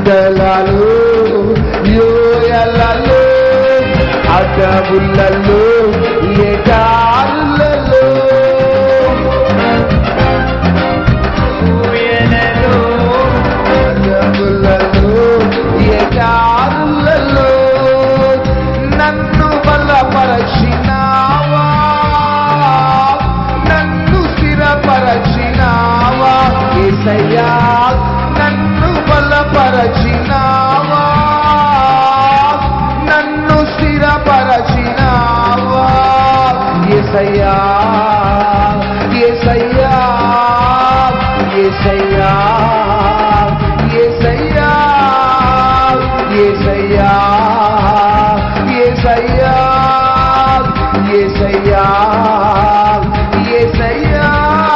కొండలలో యోయలలో అడవులలో ఎడారులలో ఊయలలో, అడవులలో ఎడారులలో నన్ను బలపరచినావా నన్ను స్థిరపరచినావా ఏసయ్యా నన్ను బలపరచినావా నన్ను స్థిరపరచినావా ఏసయ్యా ఏసయ్యా ఏసయ్యా ఏసయ్యా ఏసయ్యా ఏసయ్యా ఏసయ్యా ఏసయ్యా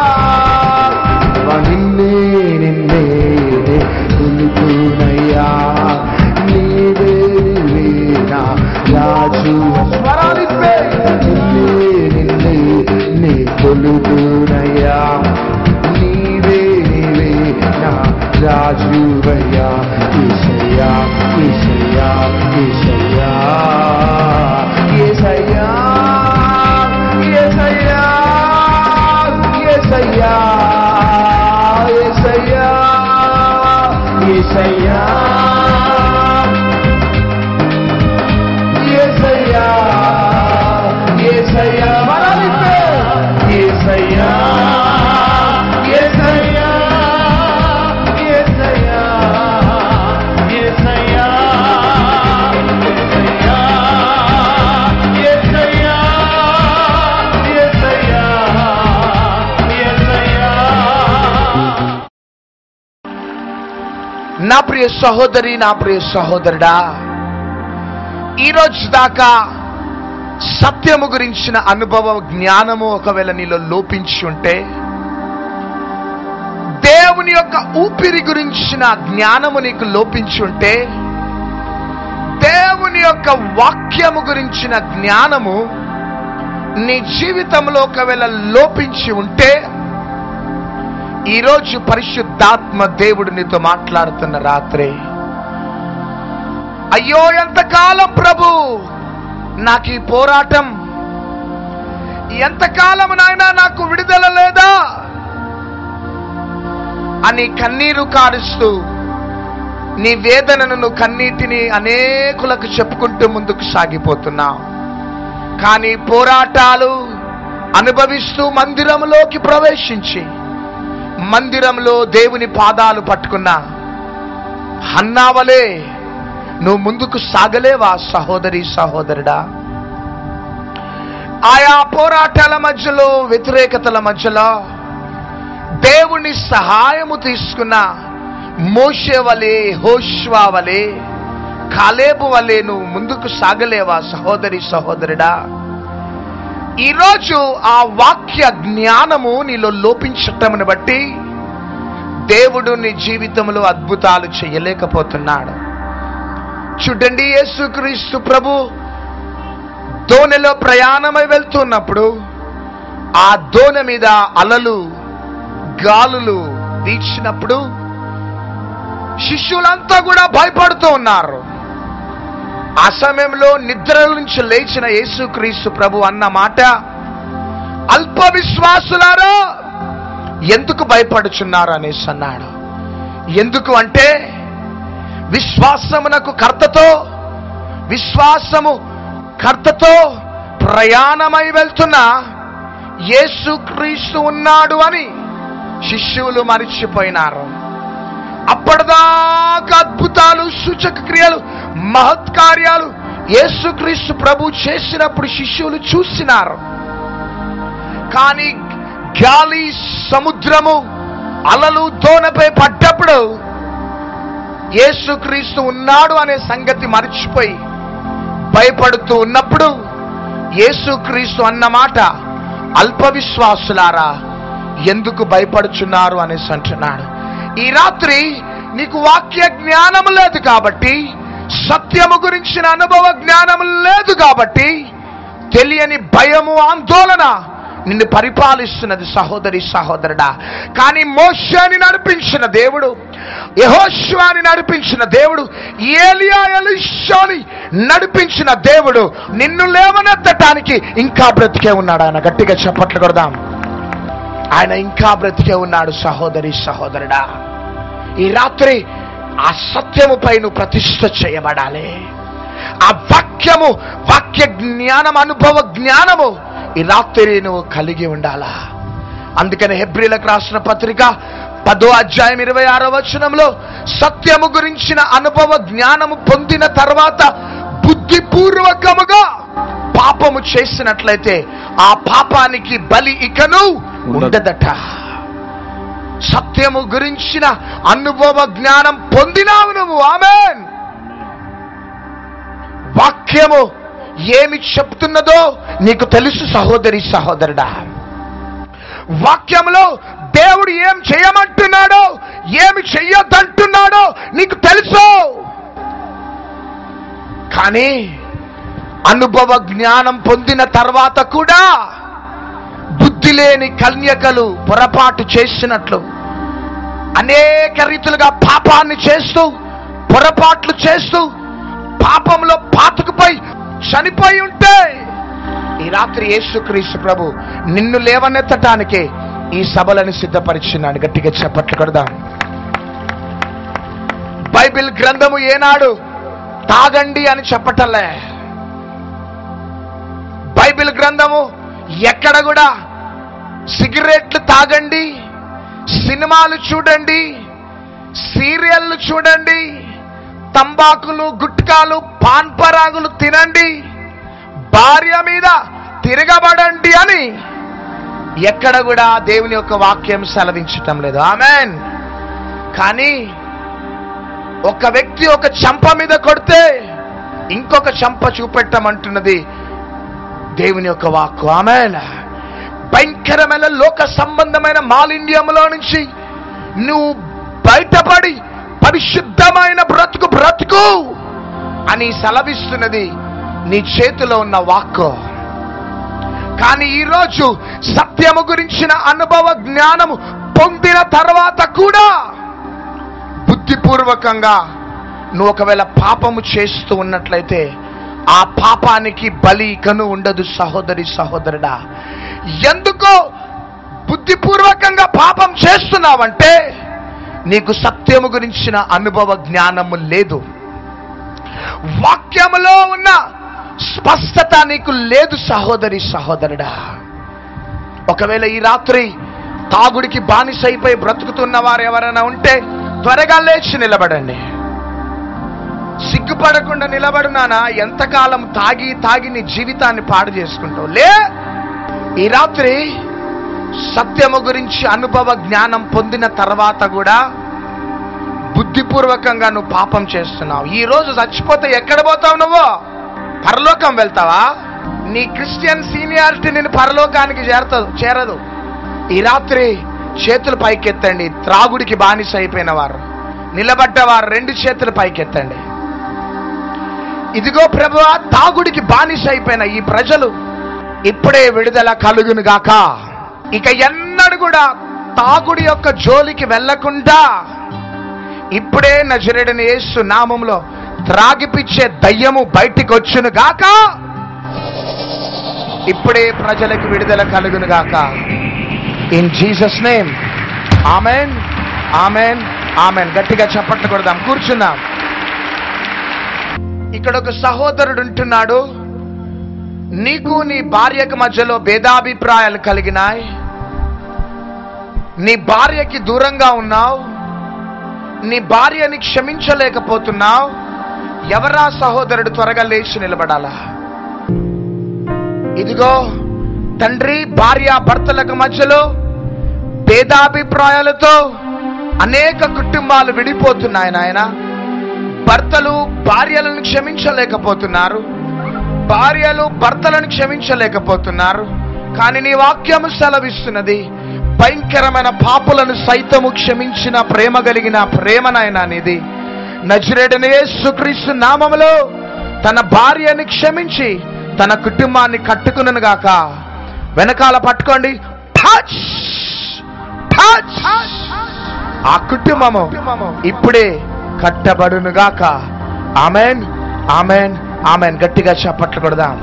నిన్నే నిన్నే కొలుకునయ్యా నీవే నా రాజు స్వరాలిపే నిన్నే నిన్నే నీ కొలుకునయ్యా నీవే నీవే నా రాజువయ్యా ఈశయ్యా ఈశయ్యా ఈశయ్యా ఏసయ్యా ఏసయ్యా ఏసయ్యా ఏసయ్యా ఏసయ్యా ఏసయ్యా ఏసయ్యా మరలిపే ఏసయ్యా ఏసయ్యా ఏసయ్యా ఏసయ్యా ఏసయ్యా ఏసయ్యా ఏసయ్యా నా ప్రియ సహోదరి నా ప్రియ సహోదరుడా ఈరోజు దాకా సత్యము గురించిన అనుభవ జ్ఞానము ఒకవేళ నీలో లోపించి ఉంటే దేవుని యొక్క ఊపిరి గురించిన జ్ఞానము నీకు లోపించి ఉంటే దేవుని యొక్క వాక్యము గురించిన జ్ఞానము నీ జీవితంలో ఒకవేళ లోపించి ఉంటే ఈరోజు పరిశుద్ధాత్మ దేవుడు నీతో మాట్లాడుతున్న రాత్రి అయ్యో ఎంతకాలం ప్రభు నాకు ఈ పోరాటం ఎంతకాలం నాయనా నాకు విడుదల లేదా అని కన్నీరు కారుస్తూ నీ వేదనను నువ్వు కన్నీటిని అనేకులకు చెప్పుకుంటూ ముందుకు సాగిపోతున్నావు కానీ పోరాటాలు అనుభవిస్తూ మందిరంలోకి ప్రవేశించి మందిరంలో దేవుని పాదాలు పట్టుకున్న హన్నావలే నువ్వు ముందుకు సాగలేవా సహోదరి సహోదరుడా ఆయా పోరాటాల మధ్యలో వ్యతిరేకతల మధ్యలో దేవుని సహాయము తీసుకున్న మోషే వలె హోష్వా వలె కాలేబు వలె నువ్వు ముందుకు సాగలేవా సహోదరి సహోదరుడా ఈరోజు ఆ వాక్య జ్ఞానము నీలో లోపించటమును బట్టి దేవుడు నీ జీవితంలో అద్భుతాలు చేయలేకపోతున్నాడు చూడండి యేసుక్రీస్తు ప్రభు దోణిలో ప్రయాణమై వెళ్తున్నప్పుడు ఆ దోణి మీద అలలు గాలులు వీచినప్పుడు శిష్యులంతా కూడా భయపడుతూ ఉన్నారు ఆ సమయంలో నిద్ర నుంచి లేచిన యేసుక్రీస్తు ప్రభు అన్న మాట అల్ప విశ్వాసులారా ఎందుకు భయపడుచున్నారు అనేసి అన్నాడు ఎందుకు అంటే విశ్వాసమునకు కర్తతో విశ్వాసము కర్తతో ప్రయాణమై వెళ్తున్న యేసుక్రీస్తు ఉన్నాడు అని శిష్యులు మరిచిపోయినారు అప్పటిదాకా అద్భుతాలు సూచక క్రియలు మహత్కార్యాలు యేసుక్రీస్తు ప్రభు చేసినప్పుడు శిష్యులు చూసినారు కానీ గాలి సముద్రము అలలు దోనపై పడ్డప్పుడు యేసుక్రీస్తు ఉన్నాడు అనే సంగతి మర్చిపోయి భయపడుతూ ఉన్నప్పుడు యేసుక్రీస్తు అన్న మాట అల్ప విశ్వాసులారా ఎందుకు భయపడుచున్నారు అనేసి అంటున్నాడు ఈ రాత్రి నీకు వాక్య జ్ఞానం లేదు కాబట్టి సత్యము గురించిన అనుభవ జ్ఞానం లేదు కాబట్టి తెలియని భయము ఆందోళన నిన్ను పరిపాలిస్తున్నది సహోదరి సహోదరుడా కానీ మోషాని నడిపించిన దేవుడు యహోశ్వాని నడిపించిన దేవుడు ఏలియా ఎలిషోని నడిపించిన దేవుడు నిన్ను లేవనెత్తటానికి ఇంకా బ్రతికే ఉన్నాడు ఆయన గట్టిగా చప్పట్లు కొడదాం ఆయన ఇంకా బ్రతికే ఉన్నాడు సహోదరి సహోదరుడా ఈ రాత్రి ఆ సత్యముపై నువ్వు ప్రతిష్ఠ చేయబడాలి ఆ వాక్యము వాక్య జ్ఞానం అనుభవ జ్ఞానము ఈ రాత్రి నువ్వు కలిగి ఉండాలా అందుకని హెబ్రిలకు రాసిన పత్రిక పదో అధ్యాయం ఇరవై ఆరో వచనంలో సత్యము గురించిన అనుభవ జ్ఞానము పొందిన తర్వాత బుద్ధిపూర్వకముగా పాపము చేసినట్లయితే ఆ పాపానికి బలి ఇకను ఉండదట సత్యము గురించిన అనుభవ జ్ఞానం పొందినావు నువ్వు ఆమెన్ వాక్యము ఏమి చెప్తున్నదో నీకు తెలుసు సహోదరి సహోదరుడా వాక్యంలో దేవుడు ఏం చేయమంటున్నాడో ఏమి చెయ్యొద్దంటున్నాడో నీకు తెలుసు కానీ అనుభవ జ్ఞానం పొందిన తర్వాత కూడా బుద్ధి లేని కన్యకలు పొరపాటు చేసినట్లు అనేక రీతులుగా పాపాన్ని చేస్తూ పొరపాట్లు చేస్తూ పాపంలో పాతుకుపోయి చనిపోయి ఉంటే ఈ రాత్రి యేసుక్రీస్తు ప్రభు నిన్ను లేవనెత్తటానికే ఈ సభలను సిద్ధపరిచినాడు గట్టిగా చెప్పట్లు కొడదాం బైబిల్ గ్రంథము ఏనాడు తాగండి అని చెప్పటలే బైబిల్ గ్రంథము ఎక్కడ కూడా సిగరెట్లు తాగండి సినిమాలు చూడండి సీరియల్లు చూడండి తంబాకులు గుట్కాలు పాన్పరాగులు తినండి భార్య మీద తిరగబడండి అని ఎక్కడ కూడా దేవుని యొక్క వాక్యం సెలవించటం లేదు ఆమెన్ కానీ ఒక వ్యక్తి ఒక చంప మీద కొడితే ఇంకొక చంప చూపెట్టమంటున్నది దేవుని యొక్క వాక్కు ఆమెన్ భయంకరమైన లోక సంబంధమైన మాలిన్యములో నుంచి నువ్వు బయటపడి పరిశుద్ధమైన బ్రతుకు బ్రతుకు అని సెలవిస్తున్నది నీ చేతిలో ఉన్న వాక్కు కానీ ఈరోజు సత్యము గురించిన అనుభవ జ్ఞానము పొందిన తర్వాత కూడా బుద్ధిపూర్వకంగా నువ్వు ఒకవేళ పాపము చేస్తూ ఉన్నట్లయితే ఆ పాపానికి బలి కను ఉండదు సహోదరి సహోదరుడా ఎందుకో బుద్ధిపూర్వకంగా పాపం చేస్తున్నావంటే నీకు సత్యము గురించిన అనుభవ జ్ఞానము లేదు వాక్యములో ఉన్న స్పష్టత నీకు లేదు సహోదరి సహోదరుడా ఒకవేళ ఈ రాత్రి తాగుడికి బానిసైపోయి బ్రతుకుతున్న వారు ఎవరైనా ఉంటే త్వరగా లేచి నిలబడండి సిగ్గుపడకుండా నిలబడు నానా ఎంతకాలం తాగి తాగి నీ జీవితాన్ని పాడు చేసుకుంటావు లే ఈ రాత్రి సత్యము గురించి అనుభవ జ్ఞానం పొందిన తర్వాత కూడా బుద్ధిపూర్వకంగా నువ్వు పాపం చేస్తున్నావు ఈ రోజు చచ్చిపోతే ఎక్కడ పోతావు నువ్వు పరలోకం వెళ్తావా నీ క్రిస్టియన్ సీనియారిటీ నేను పరలోకానికి చేరతదు చేరదు ఈ రాత్రి చేతులు పైకెత్తండి త్రాగుడికి బానిస అయిపోయిన వారు నిలబడ్డవారు రెండు చేతులు పైకెత్తండి ఇదిగో ప్రభు తాగుడికి బానిస అయిపోయిన ఈ ప్రజలు ఇప్పుడే విడుదల కలుగును గాక ఇక ఎన్నడు కూడా తాగుడి యొక్క జోలికి వెళ్లకుండా ఇప్పుడే నజరేడని యేసు నామంలో త్రాగిపిచ్చే దయ్యము బయటికి వచ్చును గాక ఇప్పుడే ప్రజలకు విడుదల కలుగును గాక in Jesus name amen amen amen గట్టిగా చప్పట్లు కొడదాం కూర్చుందాం ఇక్కడ ఒక సహోదరుడు ఉంటున్నాడు నీకు నీ భార్యకు మధ్యలో భేదాభిప్రాయాలు కలిగినాయి నీ భార్యకి దూరంగా ఉన్నావు నీ భార్యని క్షమించలేకపోతున్నావు ఎవరా సహోదరుడు త్వరగా లేచి నిలబడాలా ఇదిగో తండ్రి భార్య భర్తలకు మధ్యలో భేదాభిప్రాయాలతో అనేక కుటుంబాలు విడిపోతున్నాయి నాయన భర్తలు భార్యలను క్షమించలేకపోతున్నారు భార్యలు భర్తలను క్షమించలేకపోతున్నారు కానీ నీ వాక్యము సెలవిస్తున్నది భయంకరమైన పాపులను సైతము క్షమించిన ప్రేమ కలిగిన ప్రేమనైనా నీది నజరేడనే యేసుక్రీస్తు నామములో తన భార్యని క్షమించి తన కుటుంబాన్ని కట్టుకునను గాక వెనకాల పట్టుకోండి టచ్! టచ్! ఆ కుటుంబము ఇప్పుడే కట్టబడునుగాక ఆమెన్ ఆమెన్ ఆమెన్ గట్టిగా చప్పట్లు కొడదాం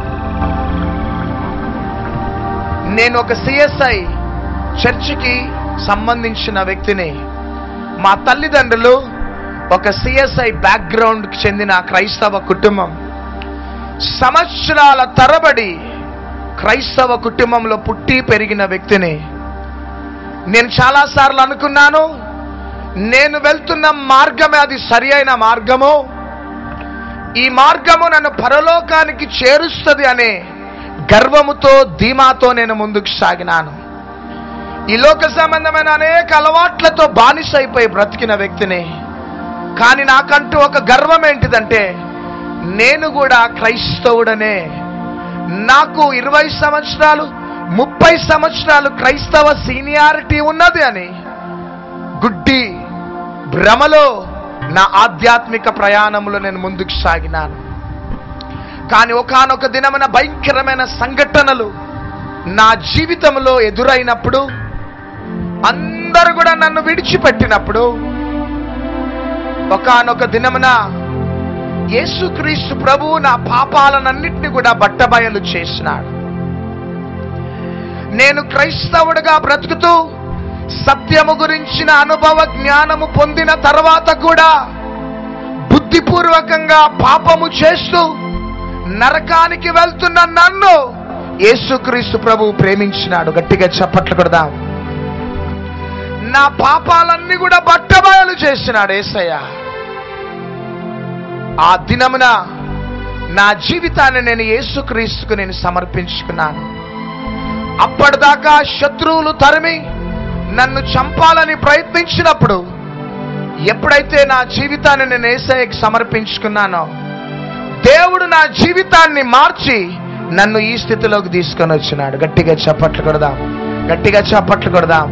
నేను ఒక సిఎస్ఐ చర్చికి సంబంధించిన వ్యక్తిని మా తల్లిదండ్రులు ఒక సిఎస్ఐ బ్యాక్గ్రౌండ్కి చెందిన క్రైస్తవ కుటుంబం సంవత్సరాల తరబడి క్రైస్తవ కుటుంబంలో పుట్టి పెరిగిన వ్యక్తిని నేను చాలాసార్లు అనుకున్నాను నేను వెళ్తున్న మార్గమే అది సరి అయిన మార్గము ఈ మార్గము నన్ను పరలోకానికి చేరుస్తుంది అనే గర్వముతో ధీమాతో నేను ముందుకు సాగినాను ఈ లోక సంబంధమైన అనేక అలవాట్లతో బానిస అయిపోయి బ్రతికిన వ్యక్తిని కానీ నాకంటూ ఒక గర్వం ఏంటిదంటే నేను కూడా క్రైస్తవుడనే నాకు ఇరవై సంవత్సరాలు ముప్పై సంవత్సరాలు క్రైస్తవ సీనియారిటీ ఉన్నది అని గుడ్డి భ్రమలో నా ఆధ్యాత్మిక ప్రయాణంలో నేను ముందుకు సాగినాను కానీ ఒకానొక దినమైన భయంకరమైన సంఘటనలు నా జీవితంలో ఎదురైనప్పుడు అందరూ కూడా నన్ను విడిచిపెట్టినప్పుడు ఒకానొక దినమున యేసుక్రీస్తు ప్రభువు నా పాపాలనన్నింటినీ కూడా బట్టబయలు చేసినాడు నేను క్రైస్తవుడిగా బ్రతుకుతూ సత్యము గురించిన అనుభవ జ్ఞానము పొందిన తర్వాత కూడా బుద్ధిపూర్వకంగా పాపము చేస్తూ నరకానికి వెళ్తున్న నన్ను యేసుక్రీస్తు ప్రభు ప్రేమించినాడు గట్టిగా చప్పట్లు కొడదాం నా పాపాలన్నీ కూడా బట్టబయలు చేసినాడు ఏసయ్య ఆ దినమున నా జీవితాన్ని నేను యేసుక్రీస్తుకు నేను సమర్పించుకున్నాను అప్పటిదాకా శత్రువులు తరిమి నన్ను చంపాలని ప్రయత్నించినప్పుడు ఎప్పుడైతే నా జీవితాన్ని నేను ఏసఐకి సమర్పించుకున్నానో దేవుడు నా జీవితాన్ని మార్చి నన్ను ఈ స్థితిలోకి తీసుకొని వచ్చినాడు గట్టిగా చప్పట్లు కొడదాం గట్టిగా చప్పట్లు కొడదాం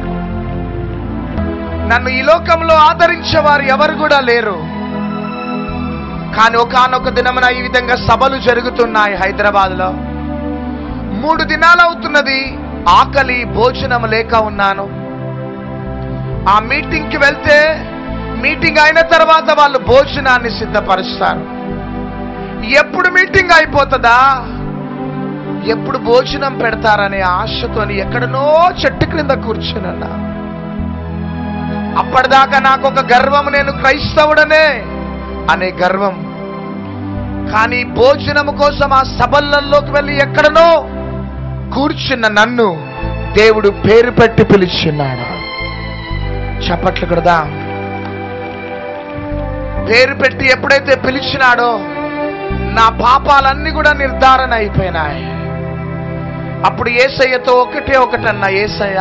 నన్ను ఈ లోకంలో ఆదరించే వారు ఎవరు కూడా లేరు కానీ ఒకానొక దినమున ఈ విధంగా సభలు జరుగుతున్నాయి హైదరాబాద్లో మూడు దినాలు అవుతున్నది ఆకలి భోజనం లేక ఉన్నాను ఆ మీటింగ్కి వెళ్తే మీటింగ్ అయిన తర్వాత వాళ్ళు భోజనాన్ని సిద్ధపరుస్తారు ఎప్పుడు మీటింగ్ అయిపోతుందా ఎప్పుడు భోజనం పెడతారనే ఆశతోని ఎక్కడనో చెట్టు క్రింద కూర్చునన్నా అప్పటిదాకా నాకు ఒక గర్వం నేను క్రైస్తవుడనే అనే గర్వం కానీ భోజనం కోసం ఆ సభలలోకి వెళ్ళి ఎక్కడనో కూర్చున్న నన్ను దేవుడు పేరు పెట్టి పిలిచున్నాడు చప్పట్లు కొడదా పేరు పెట్టి ఎప్పుడైతే పిలిచినాడో నా పాపాలన్నీ కూడా నిర్ధారణ అయిపోయినాయి అప్పుడు ఏసయ్యతో ఒకటే ఒకటన్నా ఏసయ్య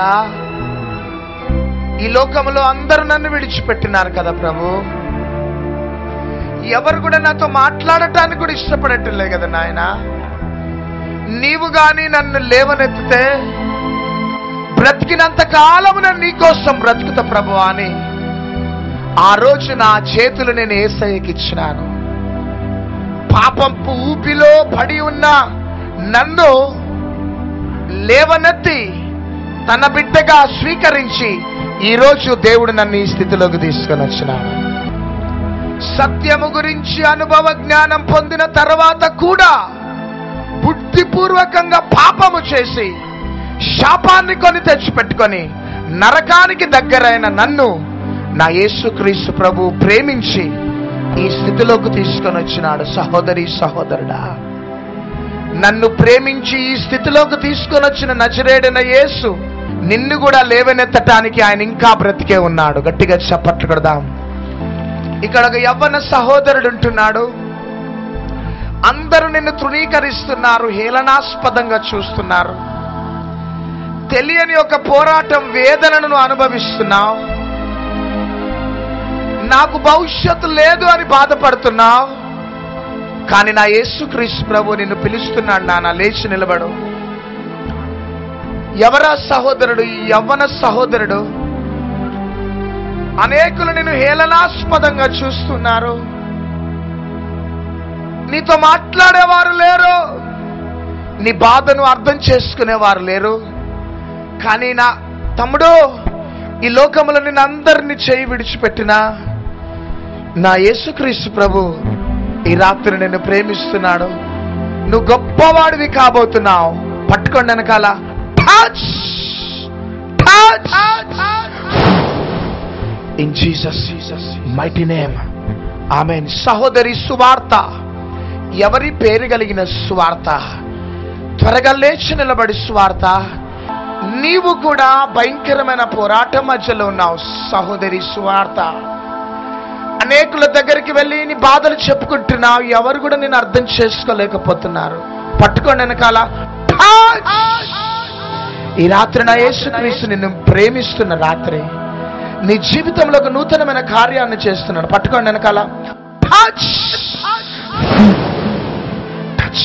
ఈ లోకంలో అందరూ నన్ను విడిచిపెట్టినారు కదా ప్రభు ఎవరు కూడా నాతో మాట్లాడటానికి కూడా ఇష్టపడటంలే కదా నాయన నీవు గాని నన్ను లేవనెత్తితే బ్రతికినంత కాలము నేను నీకోసం బ్రతుకుతా ప్రభు అని ఆ రోజు నా చేతులు నేను ఏసయ్యకి ఇచ్చినాను పాపంపు ఊపిలో పడి ఉన్న నన్ను లేవనెత్తి తన బిడ్డగా స్వీకరించి ఈరోజు దేవుడు నన్ను ఈ స్థితిలోకి తీసుకొని వచ్చినాడు సత్యము గురించి అనుభవ జ్ఞానం పొందిన తర్వాత కూడా బుద్ధిపూర్వకంగా పాపము చేసి శాపాన్ని కొని తెచ్చిపెట్టుకొని నరకానికి దగ్గరైన నన్ను నా యేసుక్రీస్తు ప్రభు ప్రేమించి ఈ స్థితిలోకి తీసుకొని వచ్చినాడు సహోదరి సహోదరుడా నన్ను ప్రేమించి ఈ స్థితిలోకి తీసుకొని వచ్చిన నజరేడిన యేసు నిన్ను కూడా లేవనెత్తటానికి ఆయన ఇంకా బ్రతికే ఉన్నాడు గట్టిగా చప్పట్లు కొడదాం ఇక్కడ ఒక యవ్వన సహోదరుడు ఉంటున్నాడు అందరూ నిన్ను తృణీకరిస్తున్నారు హేళనాస్పదంగా చూస్తున్నారు తెలియని ఒక పోరాటం వేదనను అనుభవిస్తున్నావు నాకు భవిష్యత్తు లేదు అని బాధపడుతున్నావు కానీ నా యేసుక్రీస్తు ప్రభు నిన్ను పిలుస్తున్నాడు నాన్న లేచి నిలబడు ఎవరా సహోదరుడు ఈ యవ్వన సహోదరుడు అనేకులు నిన్ను హేళనాస్పదంగా చూస్తున్నారు నీతో మాట్లాడేవారు లేరు నీ బాధను అర్థం చేసుకునేవారు లేరు కానీ నా తమ్ముడు ఈ లోకములో నేను అందరిని చేయి విడిచిపెట్టినా నా యేసుక్రీస్తు ప్రభు ఈ రాత్రి నిన్ను ప్రేమిస్తున్నాడు నువ్వు గొప్పవాడివి కాబోతున్నావు పట్టుకోండి వెనకాల touch in Jesus Jesus mighty name ఆమె సహోదరి సువార్త ఎవరి పేరు కలిగిన సువార్త త్వరగా లేచి నిలబడి సువార్త నీవు కూడా భయంకరమైన పోరాటం మధ్యలో ఉన్నావు సహోదరి సువార్త అనేకుల దగ్గరికి వెళ్ళి నీ బాధలు చెప్పుకుంటున్నావు ఎవరు కూడా నేను అర్థం చేసుకోలేకపోతున్నారు పట్టుకోండి వెనకాల touch! ఈ రాత్రి నా యేసుక్రీస్తు నిన్ను ప్రేమిస్తున్న రాత్రి నీ జీవితంలో ఒక నూతనమైన కార్యాన్ని చేస్తున్నాడు పట్టుకోండి వెనకాల touch! Touch!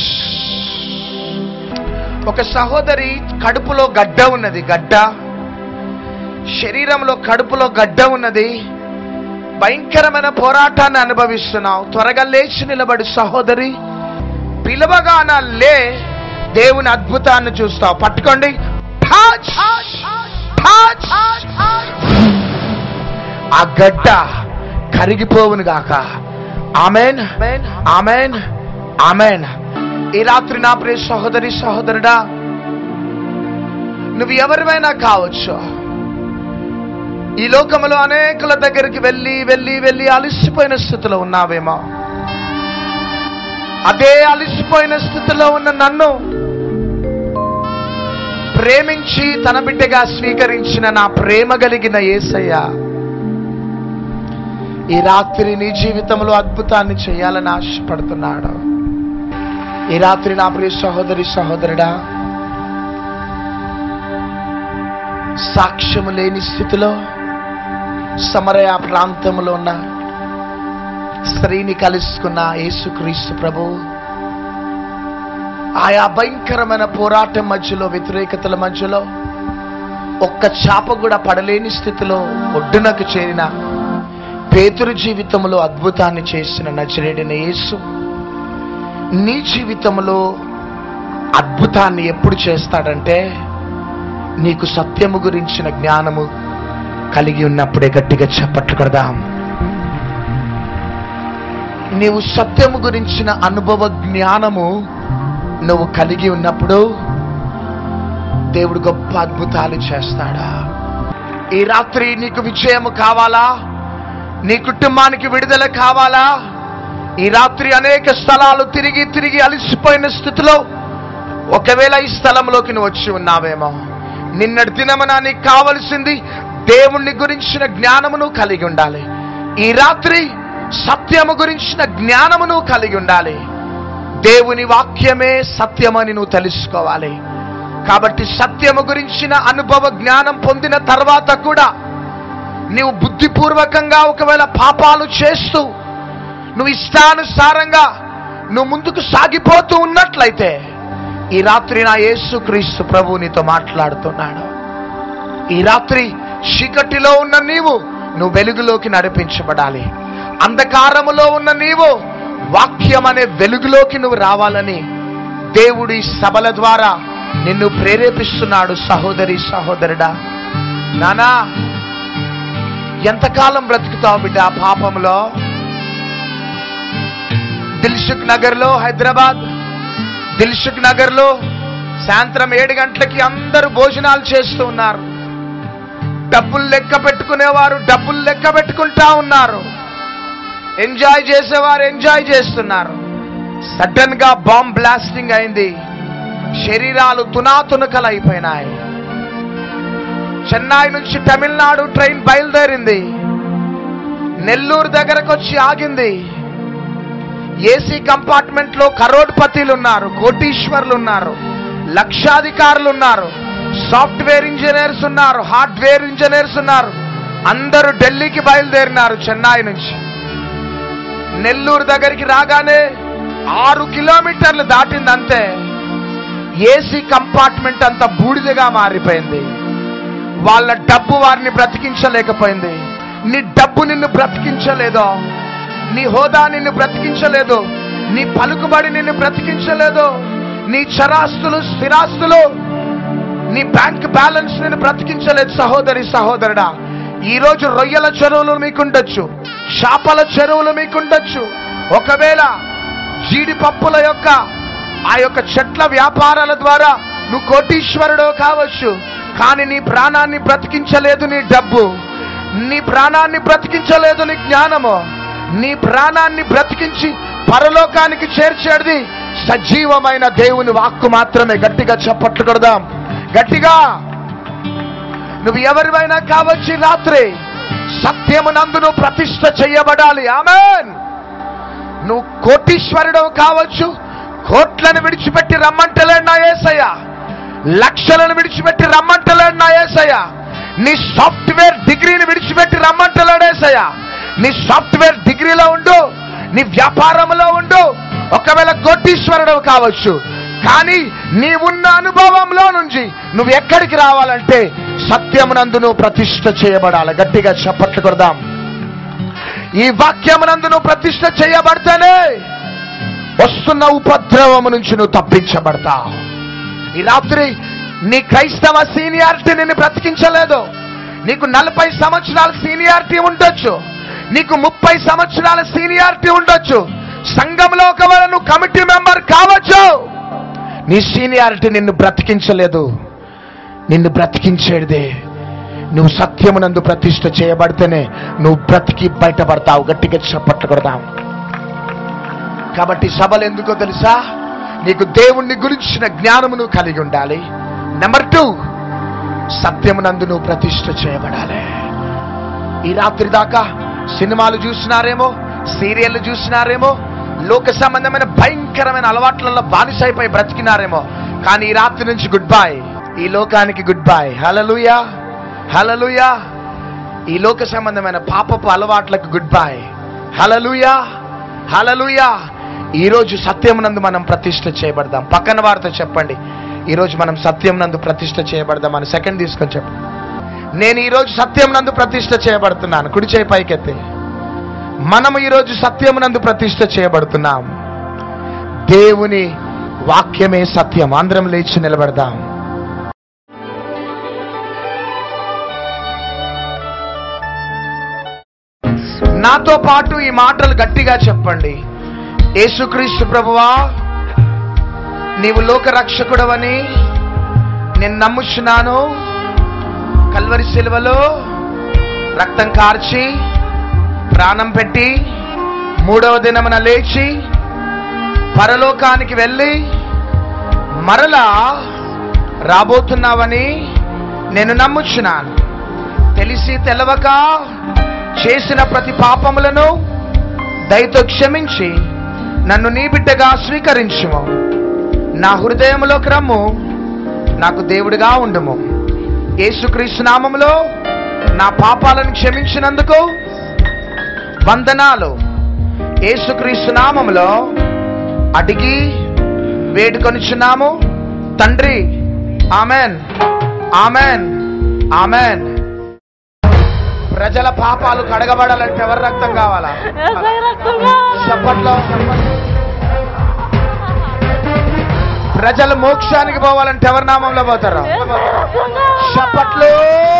ఒక సహోదరి కడుపులో గడ్డ ఉన్నది గడ్డ శరీరంలో కడుపులో గడ్డ ఉన్నది భయంకరమైన పోరాటాన్ని అనుభవిస్తున్నావు త్వరగా లేచి నిలబడి సహోదరి పిలవగాన లే దేవుని అద్భుతాన్ని చూస్తావు పట్టుకోండి Touch! Touch! ఆ గడ్డ కరిగిపోవును గాక ఆమెన్ ఆమెన్ ఆమెన్ ఈ రాత్రి నా ప్రియ సహోదరి సహోదరుడా నువ్వు ఎవరివైనా కావచ్చు ఈ లోకములో అనేకుల దగ్గరికి వెళ్ళి వెళ్ళి వెళ్ళి అలసిపోయిన స్థితిలో ఉన్నావేమో అదే అలసిపోయిన స్థితిలో ఉన్న నన్ను ప్రేమించి తన బిడ్డగా స్వీకరించిన నా ప్రేమ కలిగిన యేసయ్య ఈ రాత్రి నీ జీవితంలో అద్భుతాన్ని చేయాలని ఆశపడుతున్నాడు ఈ రాత్రి నా ప్రియ సహోదరి సహోదరుడా సాక్ష్యము లేని స్థితిలో సమరయ ప్రాంతంలో ఉన్న స్త్రీని కలుసుకున్న యేసుక్రీస్తు ప్రభు ఆయా భయంకరమైన పోరాటం మధ్యలో వ్యతిరేకతల మధ్యలో ఒక్క చాప కూడా పడలేని స్థితిలో ఒడ్డునకు చేరిన పేతురు జీవితంలో అద్భుతాన్ని చేసిన నజరేడిన యేసు నీ జీవితంలో అద్భుతాన్ని ఎప్పుడు చేస్తాడంటే నీకు సత్యము గురించిన జ్ఞానము కలిగి ఉన్నప్పుడే గట్టిగా చప్పట్లు కొడదాం నీవు సత్యము గురించిన అనుభవ జ్ఞానము నువ్వు కలిగి ఉన్నప్పుడు దేవుడు గొప్ప అద్భుతాలు చేస్తాడా ఈ రాత్రి నీకు విజయము కావాలా నీ కుటుంబానికి విడుదల కావాలా ఈ రాత్రి అనేక స్థలాలు తిరిగి తిరిగి అలసిపోయిన స్థితిలో ఒకవేళ ఈ స్థలంలోకి నువ్వు వచ్చి ఉన్నావేమో నిన్నటి దినమున నీకు కావలసింది దేవుణ్ణి గురించిన జ్ఞానమును కలిగి ఉండాలి ఈ రాత్రి సత్యము గురించిన జ్ఞానమును కలిగి ఉండాలి దేవుని వాక్యమే సత్యమని నువ్వు తెలుసుకోవాలి కాబట్టి సత్యము గురించిన అనుభవ జ్ఞానం పొందిన తర్వాత కూడా నీవు బుద్ధిపూర్వకంగా ఒకవేళ పాపాలు చేస్తూ నువ్వు ఇష్టానుసారంగా నువ్వు ముందుకు సాగిపోతూ ఉన్నట్లయితే ఈ రాత్రి నా యేసు క్రీస్తు ప్రభు నీతో మాట్లాడుతున్నాడు ఈ రాత్రి చీకటిలో ఉన్న నీవు నువ్వు వెలుగులోకి నడిపించబడాలి అంధకారములో ఉన్న నీవు వాక్యం అనే వెలుగులోకి నువ్వు రావాలని దేవుడి సభల ద్వారా నిన్ను ప్రేరేపిస్తున్నాడు సహోదరి సహోదరుడా నానా ఎంతకాలం బ్రతుకుతావు బిడ్డ ఆ పాపంలో దిల్సుఖ్ నగర్ లో హైదరాబాద్ దిల్సుఖ్ నగర్ లో సాయంత్రం ఏడు గంటలకి అందరూ భోజనాలు చేస్తూ ఉన్నారు డబ్బులు లెక్క పెట్టుకునేవారు డబ్బులు లెక్క పెట్టుకుంటా ఉన్నారు ఎంజాయ్ చేసేవారు ఎంజాయ్ చేస్తున్నారు సడన్ గా బాంబ్ బ్లాస్టింగ్ అయింది శరీరాలు తునాతునకలు అయిపోయినాయి చెన్నై నుంచి తమిళనాడు ట్రైన్ బయలుదేరింది నెల్లూరు దగ్గరకు వచ్చి ఆగింది ఏసీ కంపార్ట్మెంట్ లో కరోడ్పతిలు ఉన్నారు కోటీశ్వర్లు ఉన్నారు లక్షాధికారులు ఉన్నారు సాఫ్ట్వేర్ ఇంజనీర్స్ ఉన్నారు హార్డ్వేర్ ఇంజనీర్స్ ఉన్నారు అందరూ ఢిల్లీకి బయలుదేరినారు చెన్నై నుంచి నెల్లూరు దగ్గరికి రాగానే ఆరు కిలోమీటర్లు దాటింది అంతే ఏసీ కంపార్ట్మెంట్ అంతా బూడిదగా మారిపోయింది వాళ్ళ డబ్బు వారిని బ్రతికించలేకపోయింది నీ డబ్బు నిన్ను బ్రతికించలేదో నీ హోదా నిన్ను బ్రతికించలేదు నీ పలుకుబడి నిన్ను బ్రతికించలేదు నీ చరాస్తులు స్థిరాస్తులు నీ బ్యాంక్ బ్యాలెన్స్ నేను బ్రతికించలేదు సహోదరి సహోదరుడా ఈ రోజు రొయ్యల చెరువులు మీకుండొచ్చు చేపల చెరువులు మీకుండొచ్చు ఒకవేళ జీడిపప్పుల యొక్క ఆ యొక్క చెట్ల వ్యాపారాల ద్వారా నువ్వు కోటీశ్వరుడు కావచ్చు కానీ నీ ప్రాణాన్ని బ్రతికించలేదు నీ డబ్బు నీ ప్రాణాన్ని బ్రతికించలేదు నీ జ్ఞానము నీ ప్రాణాన్ని బ్రతికించి పరలోకానికి చేర్చేది సజీవమైన దేవుని వాక్కు మాత్రమే గట్టిగా చప్పట్లు కొడదాం గట్టిగా నువ్వు ఎవరివైనా కావచ్చు ఈ రాత్రి సత్యమునందు నువ్వు ప్రతిష్ట చెయ్యబడాలి ఆమెన్ నువ్వు కోటీశ్వరుడు కావచ్చు కోట్లను విడిచిపెట్టి రమ్మంటలేడు నా ఏసయ్య లక్షలను విడిచిపెట్టి రమ్మంటలేడు నా ఏసయ్య నీ సాఫ్ట్వేర్ డిగ్రీని విడిచిపెట్టి రమ్మంటలేడు ఏసయ్య నీ సాఫ్ట్వేర్ డిగ్రీలో ఉండు నీ వ్యాపారంలో ఉండు ఒకవేళ కోటీశ్వరుడు కావచ్చు కానీ నీవున్న అనుభవంలో నుంచి నువ్వు ఎక్కడికి రావాలంటే సత్యమునందు నువ్వు ప్రతిష్ట చేయబడాలి గట్టిగా చప్పట్లు కొడదాం ఈ వాక్యమునందు నువ్వు ప్రతిష్ట చేయబడితేనే వస్తున్న ఉపద్రవము నుంచి నువ్వు తప్పించబడతావు ఈ రాత్రి నీ క్రైస్తవ సీనియారిటీ నిన్ను బ్రతికించలేదు నీకు నలభై సంవత్సరాల సీనియారిటీ ఉండొచ్చు నీకు ముప్పై సంవత్సరాల సీనియారిటీ ఉండొచ్చు సంఘంలో ఒకవేళ నువ్వు కమిటీ మెంబర్ కావచ్చు నీ సీనియారిటీ నిన్ను బ్రతికించలేదు నిన్ను బ్రతికించేదే నువ్వు సత్యమునందు ప్రతిష్ట చేయబడితేనే నువ్వు బ్రతికి బయటపడతావు గట్టిగా చప్పట్లు కొడతావు కాబట్టి సభలు ఎందుకో తెలుసా నీకు దేవుణ్ణి గురించిన జ్ఞానము నువ్వు కలిగి ఉండాలి నెంబర్ టూ సత్యమునందు నువ్వు ప్రతిష్ట చేయబడాలి ఈ రాత్రి దాకా సినిమాలు చూసినారేమో సీరియళ్ళు చూసినారేమో లోక సంబంధమైన భయంకరమైన అలవాట్లలో బానిసైపోయి బ్రతికినారేమో కానీ ఈ రాత్రి నుంచి గుడ్ బై ఈ లోకానికి గుడ్ బై హలలుయా హలలుయా ఈ లోక సంబంధమైన పాపపు అలవాట్లకు గుడ్ బై హలలుయా హలలుయా ఈరోజు సత్యమునందు మనం ప్రతిష్ట చేయబడదాం పక్కన వారితో చెప్పండి ఈరోజు మనం సత్యమునందు ప్రతిష్ట చేయబడదాం అని సెకండ్ తీసుకొని చెప్పండి నేను ఈరోజు సత్యమునందు ప్రతిష్ట చేయబడుతున్నాను కుడి చేయి పైకెత్తి మనము ఈరోజు సత్యమునందు ప్రతిష్ట చేయబడుతున్నాం దేవుని వాక్యమే సత్యం అందరం లేచి నిలబడదాం నాతో పాటు ఈ మాటలు గట్టిగా చెప్పండి యేసుక్రీస్తు ప్రభువా నీవు లోక రక్షకుడవని నేను నమ్ముచున్నాను కల్వరి శిలువలో రక్తం కార్చి ప్రాణం పెట్టి మూడవ దినమున లేచి పరలోకానికి వెళ్ళి మరలా రాబోతున్నావని నేను నమ్ముచున్నాను తెలిసి తెలవక చేసిన ప్రతి పాపములను దయతో క్షమించి నన్ను నీ బిడ్డగా స్వీకరించుము నా హృదయములోకి రమ్ము నాకు దేవుడిగా ఉండుము యేసుక్రీస్తు నామములో నా పాపాలను క్షమించినందుకు వందనాలు యేసుక్రీస్తు నామములో అడిగి వేడుకొనిచున్నాము తండ్రి ఆమెన్ ఆమెన్ ఆమెన్ ప్రజల పాపాలు కడగబడాలంటే ఎవరి రక్తం కావాలా ఏసై రక్తం కావాలి. చప్పట్లో ప్రజలు మోక్షానికి పోవాలంటే ఎవరి నామంలో పోతారు ఏసై రక్తం కావాలి. చప్పట్లు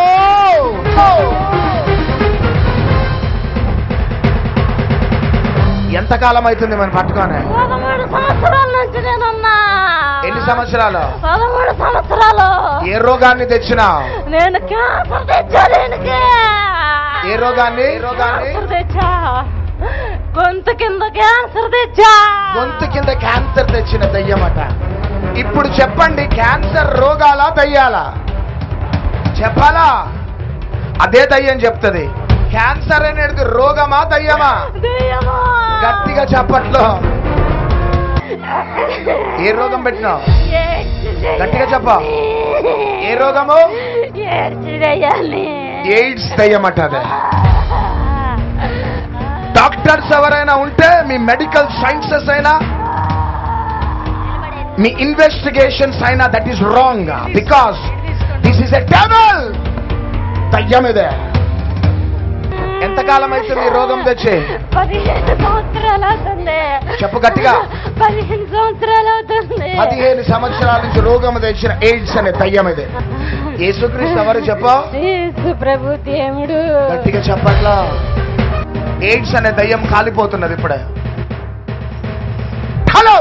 ఎంతకాలం అవుతుంది మనం పట్టుకొని పదమూడు సంవత్సరాల నుంచి నేనున్నా ఎన్ని సంవత్సరాలు పదమూడు సంవత్సరాలు ఏ రోగాన్ని తెచ్చినావు నేను క్యాన్సర్ తెచ్చా దీనికి ఏ రోగాన్ని ఏ రోగాన్ని క్యాన్సర్ తెచ్చా గొంతు కింద క్యాన్సర్ తెచ్చా గొంతు కింద క్యాన్సర్ తెచ్చిన దయ్యమట ఇప్పుడు చెప్పండి క్యాన్సర్ రోగాలా దయ్యాలా చెప్పాలా అదే దయ్యం చెప్తుంది క్యాన్సర్ అనేది రోగమా దయ్యమా దెయ్యమా. గట్టిగా చెప్పట్లో ఏ రోగం పెట్టినావు ఏడ్చి గట్టిగా చెప్పు. ఏ రోగము ఏడ్చి దెయ్యాన్ని. ఎయిడ్స్ దయ్యమట అదే డాక్టర్స్ ఎవరైనా ఉంటే మీ మెడికల్ సైన్సెస్ అయినా మీ ఇన్వెస్టిగేషన్స్ అయినా that is wrong because this is a devil దయ్యం ఇదే ఎంత ఎంతకాలం అవుతుంది ఈ రోగం తెచ్చి పదిహేను సంవత్సరాలు అవుతుంది చెప్పు గట్టిగా. పదిహేను సంవత్సరాలు అవుతుంది పదిహేను సంవత్సరాల నుంచి రోగం తెచ్చిన ఎయిడ్స్ అనే దయ్యం ఇది యేసుక్రీస్తు ఎవరు చెప్పు యేసు ప్రభు దేవుడు గట్టిగా చెప్పట్లా ఎయిడ్స్ అనే దయ్యం కాలిపోతున్నది ఇప్పుడే హలో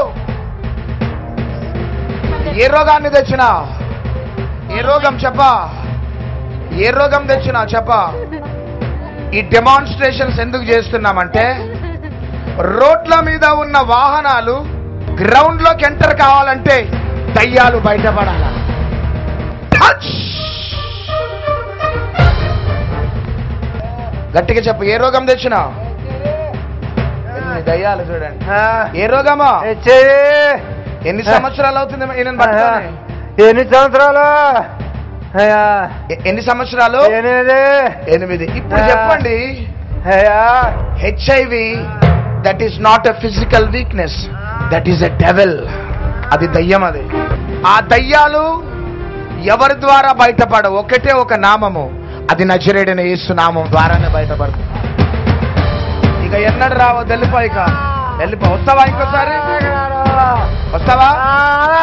ఏ రోగాన్ని తెచ్చినా ఏ రోగం చెప్పా ఏ రోగం తెచ్చినా చెప్పా ఈ డెమాన్స్ట్రేషన్స్ ఎందుకు చేస్తున్నామంటే రోడ్ల మీద ఉన్న వాహనాలు గ్రౌండ్ లోకి ఎంటర్ కావాలంటే దయ్యాలు బయటపడాల టచ్! గట్టిగా చెప్పు ఏ రోగం తెచ్చినా ఎన్ని దయ్యాలు చూడండి ఏ రోగమా ఎన్ని సంవత్సరాలు అవుతుంది ఈయనని పట్టుకొని? ఎన్ని సంవత్సరాలు అయ్యా ఎ- ఎన్ని సంవత్సరాలు ఎనిమిది ఎనిమిది ఇప్పుడు చెప్పండి అయ్యా HIV that is not a physical weakness that is a devil అది దయ్యం అది ఆ దయ్యాలు ఎవరి ద్వారా బయటపడవు ఒకటే ఒక నామము అది నజరేడైన యేసు నామం ద్వారానే బయటపడుతుంది ఇక ఎన్నడు రావో వెళ్ళిపో ఇక వెళ్ళిపో వస్తావా ఇంకోసారి వస్తావా